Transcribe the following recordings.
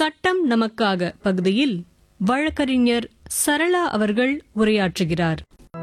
சட்டம் நமக்காக பகுதியில் வழக்கறிஞர் சரளா அவர்கள் உரையாற்றுகிறார்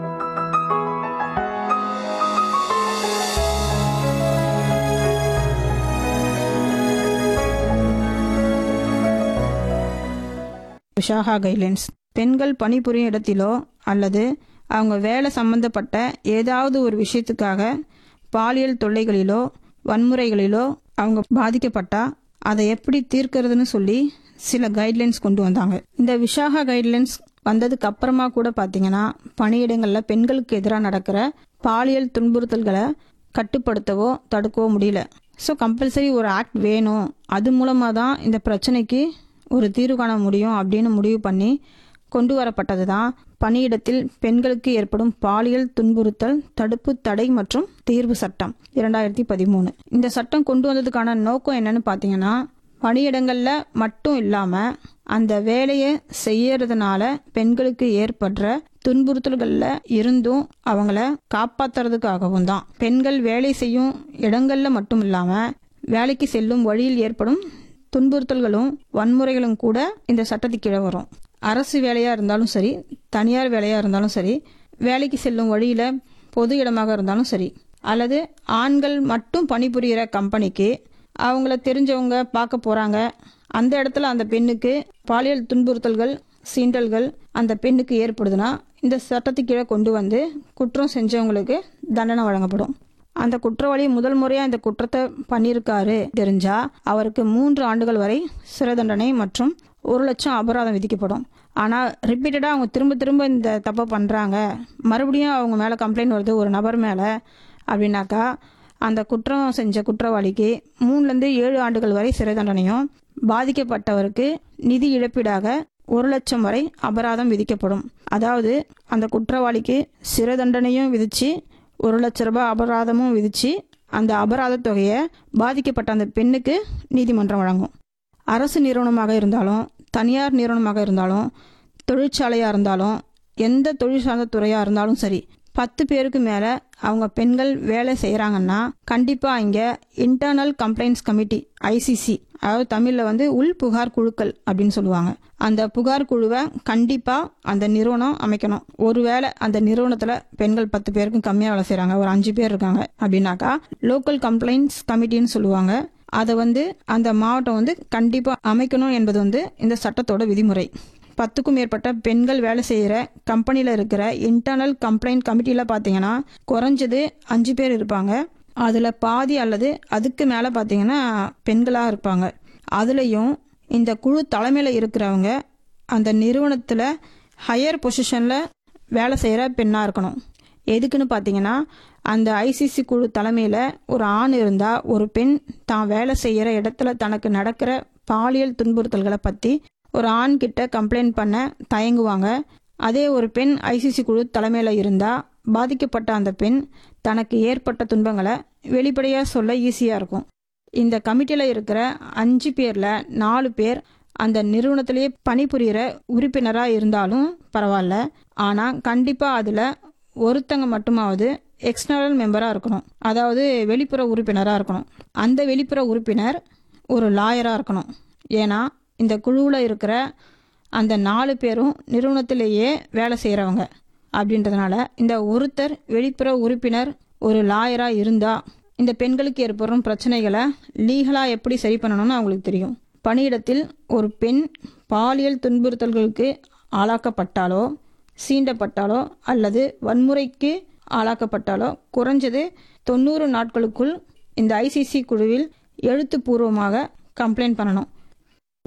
விஷாகா கைட்லைன்ஸ் பெண்கள் பணிபுரியும் இடத்திலோ அல்லது அவங்க வேலை சம்பந்தப்பட்ட ஏதாவது ஒரு விஷயத்துக்காக பாலியல் தொல்லைகளிலோ வன்முறைகளிலோ அவங்க பாதிக்கப்பட்டா அதை எப்படி தீர்க்கிறதுன்னு சொல்லி சில கைட்லைன்ஸ் கொண்டு வந்தாங்க இந்த விஷாகா கைட்லைன்ஸ் வந்ததுக்கு அப்புறமா கூட பார்த்தீங்கன்னா பணியிடங்களில் பெண்களுக்கு எதிராக நடக்கிற பாலியல் துன்புறுத்தல்களை கட்டுப்படுத்தவோ தடுக்கவோ முடியல ஸோ கம்பல்சரி ஒரு ஆக்ட் வேணும் அது மூலமாக தான் இந்த பிரச்சனைக்கு ஒரு தீர்வு காண முடியும் அப்படின்னு முடிவு பண்ணி கொண்டு வரப்பட்டது தான் பணியிடத்தில் பெண்களுக்கு ஏற்படும் பாலியல் துன்புறுத்தல் தடுப்பு தடை மற்றும் தீர்வு சட்டம் இரண்டாயிரத்தி பதிமூணு இந்த சட்டம் கொண்டு வந்ததுக்கான நோக்கம் என்னன்னு பார்த்தீங்கன்னா பணியிடங்கள்ல மட்டும் இல்லாம அந்த வேலையை செய்யறதுனால பெண்களுக்கு ஏற்படுற துன்புறுத்தல்கள்ல இருந்தும் அவங்கள காப்பாத்துறதுக்காகவும் தான் பெண்கள் வேலை செய்யும் இடங்கள்ல மட்டும் இல்லாம வேலைக்கு செல்லும் வழியில் ஏற்படும் துன்புறுத்தல்களும் வன்முறைகளும் கூட இந்த சட்டத்துக்கு கீழே வரும் அரசு வேலையா இருந்தாலும் சரி தனியார் வேலையா இருந்தாலும் சரி வேலைக்கு செல்லும் வழியில பொது இடமாக இருந்தாலும் சரி அல்லது ஆண்கள் மட்டும் பணிபுரிகிற கம்பெனிக்கு அவங்கள தெரிஞ்சவங்க பார்க்க போறாங்க அந்த இடத்துல அந்த பெண்ணுக்கு பாலியல் துன்புறுத்தல்கள் சீண்டல்கள் அந்த பெண்ணுக்கு ஏற்படுதுன்னா இந்த சட்டத்துக்கு கீழே கொண்டு வந்து குற்றம் செஞ்சவங்களுக்கு தண்டனை வழங்கப்படும் அந்த குற்றவாளி முதல் முறையா இந்த குற்றத்தை பண்ணியிருக்காரு தெரிஞ்சா அவருக்கு மூன்று ஆண்டுகள் வரை சிறை தண்டனை மற்றும் ஒரு லட்சம் அபராதம் விதிக்கப்படும் ஆனால் ரிப்பீட்டடாக அவங்க திரும்ப திரும்ப இந்த தப்பை பண்ணுறாங்க மறுபடியும் அவங்க மேலே கம்ப்ளைண்ட் வருது ஒரு நபர் மேலே அப்படின்னாக்கா அந்த குற்றம் செஞ்ச குற்றவாளிக்கு மூணுலேருந்து ஏழு ஆண்டுகள் வரை சிறை தண்டனையும் பாதிக்கப்பட்டவருக்கு நிதி இழப்பீடாக ஒரு லட்சம் வரை அபராதம் விதிக்கப்படும் அதாவது அந்த குற்றவாளிக்கு சிறை தண்டனையும் விதிச்சு ஒரு லட்ச ரூபாய் அபராதமும் விதிச்சு அந்த அபராத தொகையை பாதிக்கப்பட்ட அந்த பெண்ணுக்கு நீதிமன்றம் வழங்கும் அரசு நிறுவனமாக இருந்தாலும் தனியார் நிறுவனமாக இருந்தாலும் தொழிற்சாலையாக இருந்தாலும் எந்த தொழில் சார்ந்த துறையாக இருந்தாலும் சரி பத்து பேருக்கு மேலே அவங்க பெண்கள் வேலை செய்கிறாங்கன்னா கண்டிப்பாக இங்கே இன்டர்னல் கம்ப்ளைண்ட்ஸ் கமிட்டி ஐசிசி அதாவது தமிழில் வந்து உள் புகார் குழுக்கள் அப்படின்னு சொல்லுவாங்க அந்த புகார் குழுவை கண்டிப்பாக அந்த நிறுவனம் அமைக்கணும் ஒருவேளை அந்த நிறுவனத்தில் பெண்கள் பத்து பேருக்கும் கம்மியாக வேலை செய்கிறாங்க ஒரு அஞ்சு பேர் இருக்காங்க அப்படின்னாக்கா லோக்கல் கம்ப்ளைண்ட்ஸ் கமிட்டின்னு சொல்லுவாங்க அதை வந்து அந்த மாவட்டம் வந்து கண்டிப்பாக அமைக்கணும் என்பது வந்து இந்த சட்டத்தோட விதிமுறை பத்துக்கும் மேற்பட்ட பெண்கள் வேலை செய்கிற கம்பெனியில் இருக்கிற இன்டர்னல் கம்ப்ளைண்ட் கமிட்டியில் பார்த்தீங்கன்னா குறைஞ்சது அஞ்சு பேர் இருப்பாங்க அதில் பாதி அல்லது அதுக்கு மேலே பார்த்தீங்கன்னா பெண்களாக இருப்பாங்க அதுலேயும் இந்த குழு தலைமையில் இருக்கிறவங்க அந்த நிறுவனத்தில் ஹையர் பொசிஷனில் வேலை செய்கிற பெண்ணாக இருக்கணும் எதுக்குன்னு பார்த்தீங்கன்னா அந்த ஐசிசி குழு தலைமையில் ஒரு ஆண் இருந்தால் ஒரு பெண் தான் வேலை செய்கிற இடத்துல தனக்கு நடக்கிற பாலியல் துன்புறுத்தல்களை பற்றி ஒரு ஆண் கிட்ட கம்ப்ளைண்ட் பண்ண தயங்குவாங்க அதே ஒரு பெண் ஐசிசி குழு தலைமையில் இருந்தால் பாதிக்கப்பட்ட அந்த பெண் தனக்கு ஏற்பட்ட துன்பங்களை வெளிப்படையாக சொல்ல ஈஸியாக இருக்கும் இந்த கமிட்டியில் இருக்கிற அஞ்சு பேரில் நாலு பேர் அந்த நிறுவனத்திலேயே பணிபுரிகிற உறுப்பினராக இருந்தாலும் பரவாயில்ல ஆனால் கண்டிப்பாக அதில் ஒருத்தங்க மட்டுமாவது எக்ஸ்டர்னல் மெம்பராக இருக்கணும் அதாவது வெளிப்புற உறுப்பினராக இருக்கணும் அந்த வெளிப்புற உறுப்பினர் ஒரு லாயராக இருக்கணும் ஏன்னா இந்த குழுவில் இருக்கிற அந்த நாலு பேரும் நிறுவனத்திலேயே வேலை செய்கிறவங்க அப்படின்றதுனால இந்த ஒருத்தர் வெளிப்புற உறுப்பினர் ஒரு லாயராக இருந்தால் இந்த பெண்களுக்கு ஏற்படும் பிரச்சனைகளை லீகலாக எப்படி சரி பண்ணணும்னு அவங்களுக்கு தெரியும் பணியிடத்தில் ஒரு பெண் பாலியல் துன்புறுத்தல்களுக்கு ஆளாக்கப்பட்டாலோ சீண்டப்பட்டாலோ அல்லது வன்முறைக்கு ஆளாக்கப்பட்டாலோ குறைஞ்சது தொண்ணூறு நாட்களுக்குள் இந்த ஐசிசி குழுவில் எழுத்துப்பூர்வமாக கம்ப்ளைண்ட் பண்ணணும்